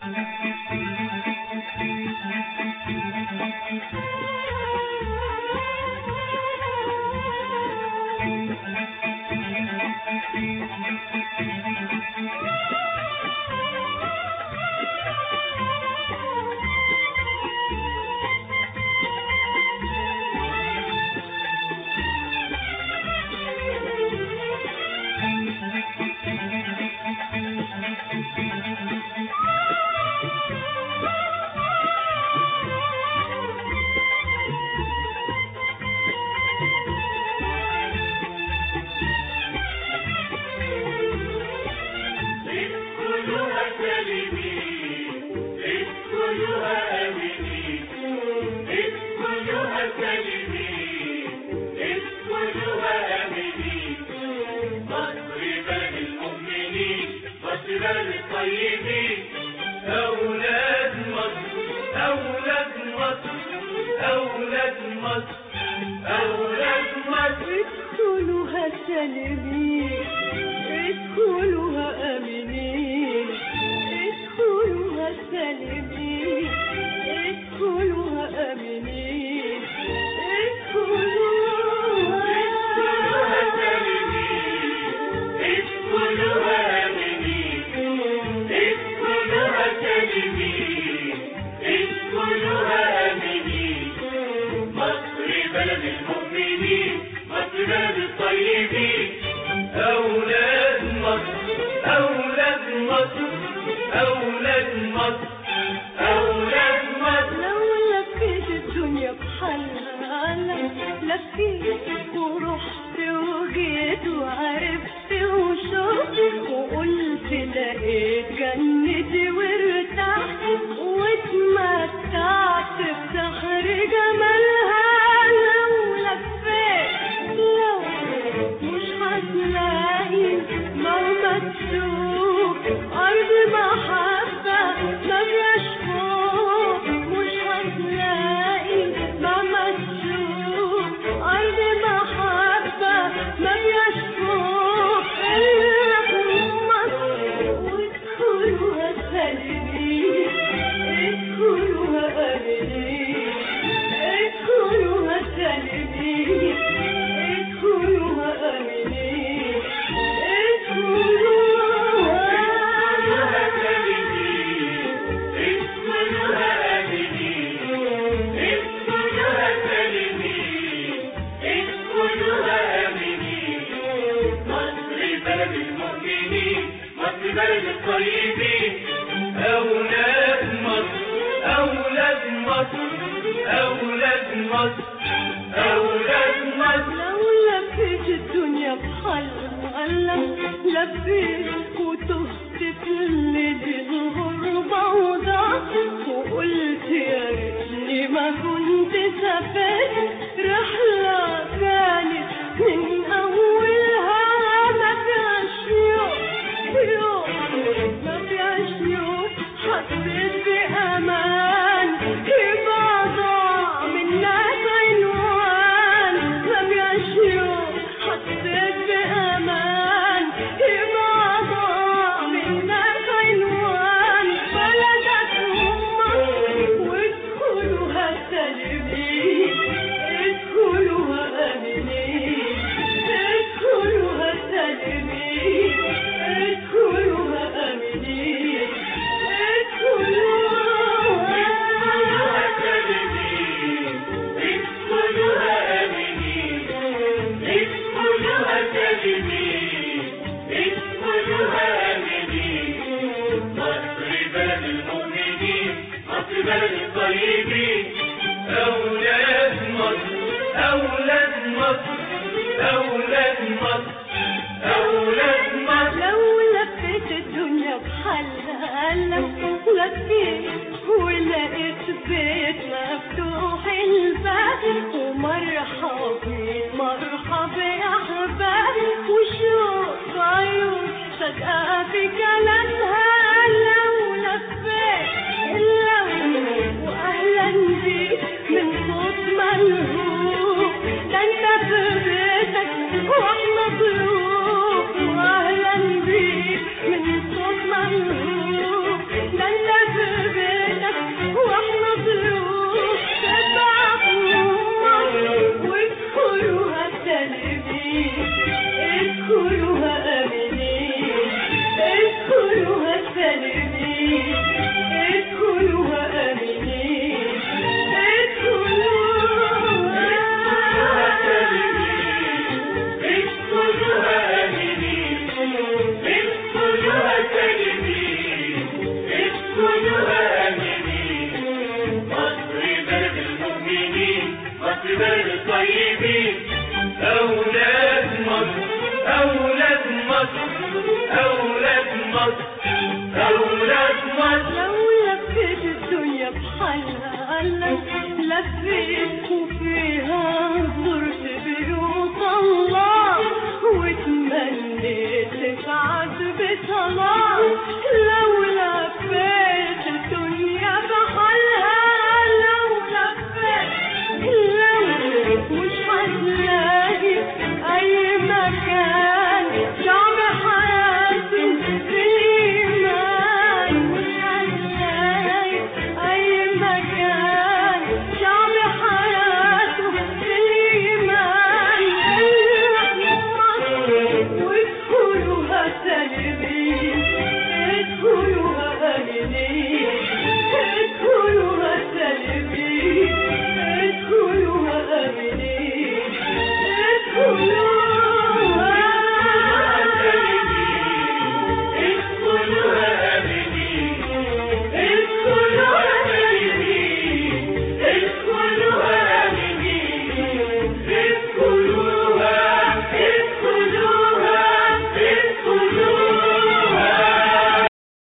ادخلوها سالمين ادخلوها امنين ادخلوها سالمين ادخلوها امنين أولاد مصر أولاد مصر أولاد مصر أولاد مصر لو لفيت الدنيا بحالها لفيت ورحت وجيت وعرفت وشفت وقلت لقيت جنتي وارتحت واتمتعت بسحر جمالها لو لفيت لو مش هتلاقي مهما تشوف أرض محبة ما فيهاش خوف مش هتلاقي مهما تشوف أرض محبة ما فيهاش خوف إلا في مصر وادخلوها سالمين ادخلوها آمنين ادخلوها سالمين ادخلوها آمنين أولاد مصر أولاد مصر أولاد مصر أولاد مصر لو لفيت الدنيا بحالها لفيت وتهت في الليل الغربة وضعت وقلت يا ريتني ما كنت سافرت رحلة كانت من أولها ما فيهاش يوم يوم ما فيهاش يوم حسيت بأمان يبقى ضاع منك عنوان ما فيهاش يوم حسيت بأمان يبقى ضاع منك عنوان بلدك مصر وادخلوها سالمين ادخلوها آمنين ادخلوها سالمين ادخلوها آمنين أولاد مصر أولاد مصر أولاد مصر أولاد مصر لو لفيت الدنيا بحالها لفيت ولقيت بيت مفتوح الباب ومرحبا مرحبا يا احباب وشوق عيون فجأة في كلامها لو لفيت لو واهلا بيك من صوت ملهوب ده انت في بيتك واحنا ضيوف واهلا بيك من صوت ملهوب ده انت في عباد طيبين أولاد مصر أولاد مصر أولاد مصر أولاد مصر لو لفيت الدنيا بحالها لفيت وفيها زرت بيوت الله وتمنيت سعد بصلاة